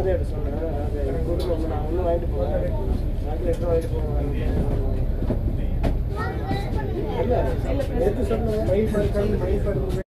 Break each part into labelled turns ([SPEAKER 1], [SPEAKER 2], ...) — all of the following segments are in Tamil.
[SPEAKER 1] மாமியார் சொன்னேன் அதை கொடுக்கணும் நான் ஒன்றும் வாங்கிட்டு போவேன் சாக்லேட்டும் வாங்கிட்டு போவேன் இல்லை நேற்று சொன்னேன் மயில் பருக்கல் மயில் Parukkal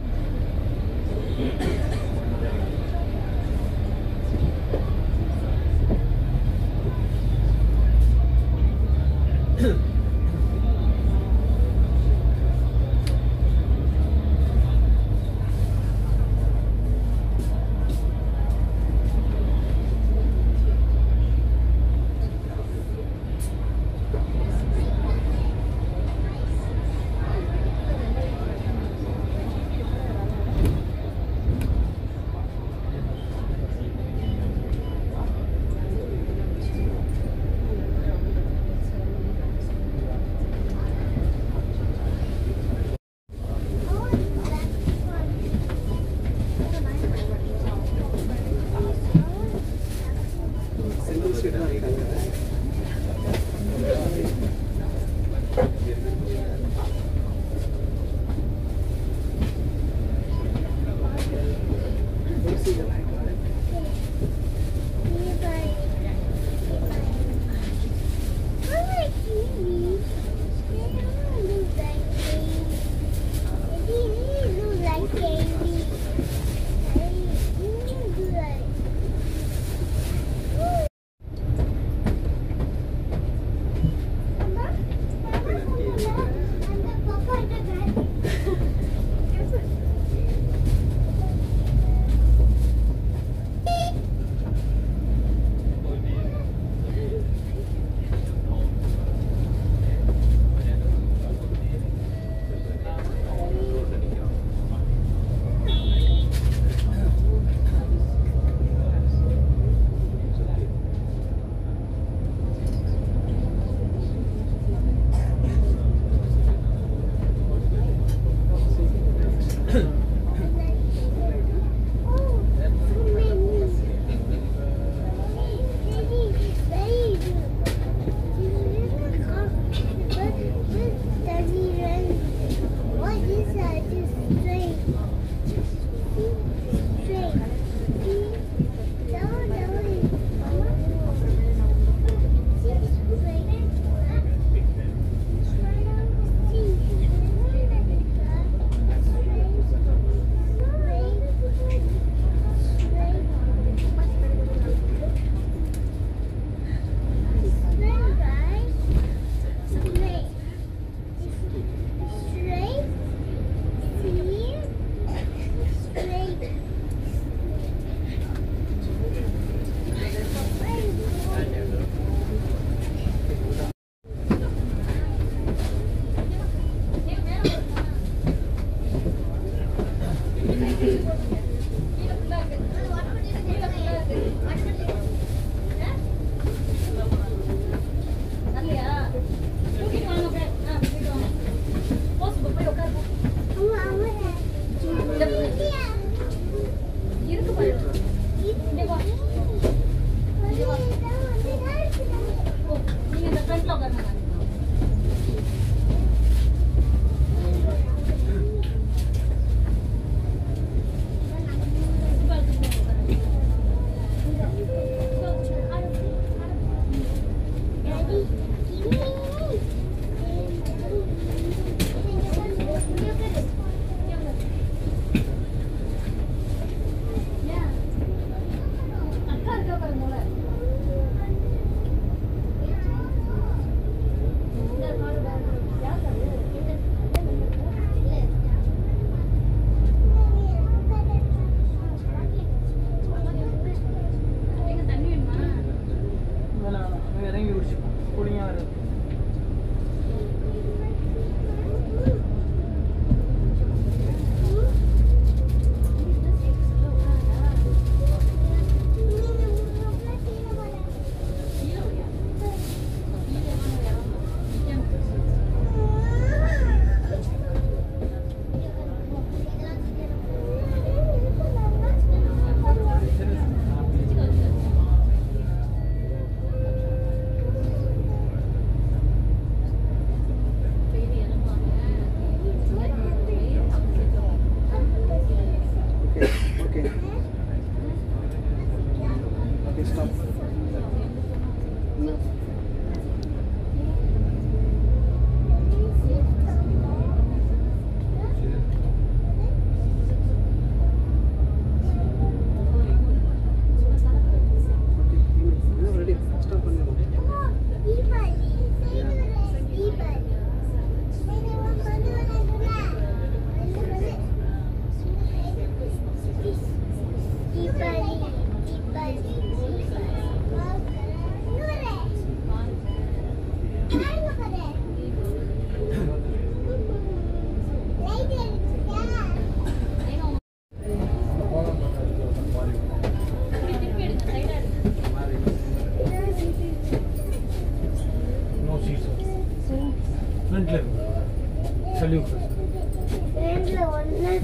[SPEAKER 2] What is that? Just straight. Straight. No, no, Mama.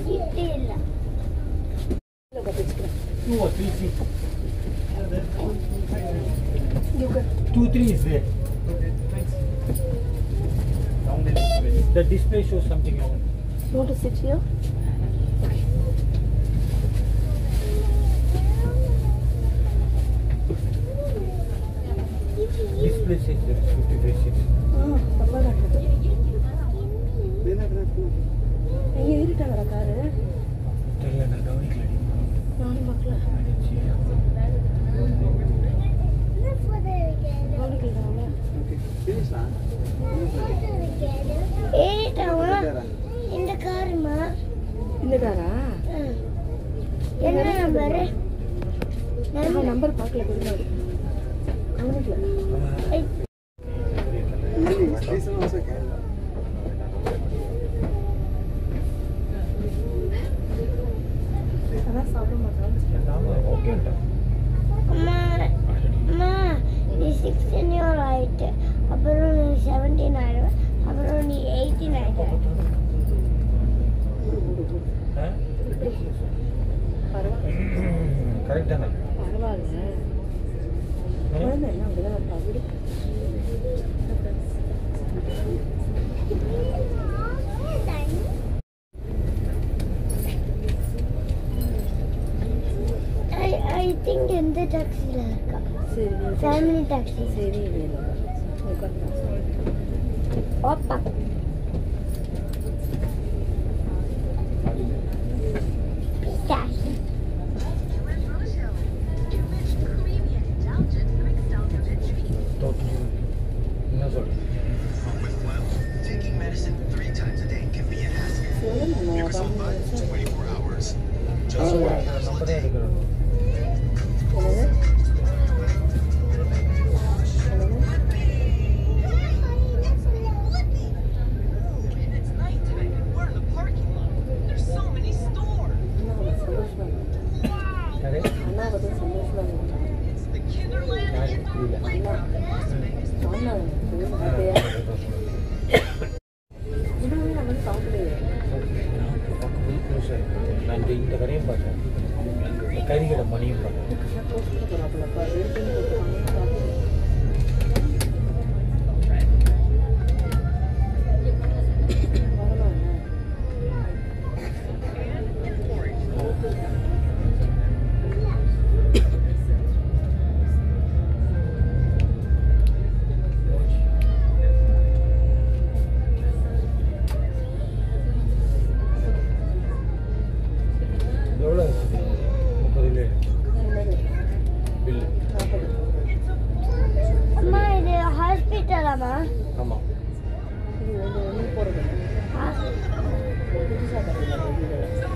[SPEAKER 2] சீட்டு இல்லை
[SPEAKER 3] Two or three feet. Two, three is there. The display shows something wrong.
[SPEAKER 4] You want to sit here?
[SPEAKER 3] Display says there is 55 seats.
[SPEAKER 4] எங்க ஏறிட்டாங்களா காரு
[SPEAKER 3] தெரியல நான் கவனிக்கலடி.
[SPEAKER 4] நானும் பார்க்கல
[SPEAKER 3] I didn't see it.
[SPEAKER 2] Look for the together.
[SPEAKER 4] கவனிக்கலாம்
[SPEAKER 2] ஏறிட்டாமா இந்த காருமா
[SPEAKER 4] இந்த காரா
[SPEAKER 2] என்ன நம்பரு
[SPEAKER 4] நான் நம்பர் பார்க்கல பின்னாடி கவனிக்கல அதான் சாப்பிட மாட்டாங்க
[SPEAKER 3] நாம ஓகேன்ட்டா.
[SPEAKER 2] அம்மா அம்மா நீ சிக்ஸ்டீன் இயர் ஆயிட்டு அப்புறம் நீ செவன்டீன் ஆயிடுவ அப்புறம் நீ எயிட்டீன் ஆயிடுவ
[SPEAKER 3] ஆ?
[SPEAKER 4] பரவாயில்ல
[SPEAKER 3] கரெக்ட் தானே
[SPEAKER 4] பரவாயில்ல குழந்தை என்ன அப்படிதான் இருப்பா விடு
[SPEAKER 2] ஐ ஐ திங்க் எந்த டாக்ஸியில் இருக்கா
[SPEAKER 4] சரி நீ
[SPEAKER 2] ஃபேமிலி டாக்ஸி
[SPEAKER 4] சரி வேணும் உட்காந்து
[SPEAKER 2] ஓப்பா டாக்ஸி
[SPEAKER 3] Totally. என்ன சொல்ற?
[SPEAKER 5] With Wells, taking medicine three times a day can be a hassle. You could survive 24 hours. Just
[SPEAKER 3] ah,
[SPEAKER 5] one
[SPEAKER 3] நம்ம
[SPEAKER 5] capsule a
[SPEAKER 3] தான்
[SPEAKER 5] day.
[SPEAKER 3] எடுக்கிறோம்.
[SPEAKER 4] என்னது என்னது
[SPEAKER 6] And it's nighttime and we're in the parking lot. There's so many stores.
[SPEAKER 4] அண்ணா அவன் சந்தோஷமா இருந்தான்.
[SPEAKER 3] யாரு?
[SPEAKER 4] அண்ணா வந்து சந்தோஷமா இருந்தான்.
[SPEAKER 6] It's the Kinderland
[SPEAKER 3] யாரு?
[SPEAKER 6] Indoor
[SPEAKER 3] புரியல.
[SPEAKER 6] Playground in Las Vegas.
[SPEAKER 4] ஆமா, எனக்கு
[SPEAKER 3] ஆ,
[SPEAKER 4] ஆசையா.
[SPEAKER 3] அதுதான் சொல்றேன்.
[SPEAKER 4] இன்னுமே நான் வந்து சாப்பிடலையே.
[SPEAKER 3] நான் பக்கம் போய் close ஆயிருக்கு. நான் இந்த இந்த கடையும் பார்த்தேன் இந்த கறிக்கடை மணியும் பார்த்தேன்
[SPEAKER 4] நான் close பண்ண போறாப்புலப்பா. ரேட்டிங் போட்டு வாங்கிட்டு சாப்பிடு. பரவாயில்ல.
[SPEAKER 3] எவ்வளோ முப்பது இல்லை
[SPEAKER 4] என்னது?
[SPEAKER 3] பில்லு
[SPEAKER 4] நாற்பது.
[SPEAKER 2] அம்மா இது ஹாஸ்பிட்டலாமா
[SPEAKER 3] ஆமாம்
[SPEAKER 4] இது வந்து ஒண்ணும் போறது இல்ல. புதுசா கட்டுறாங்க வீடு.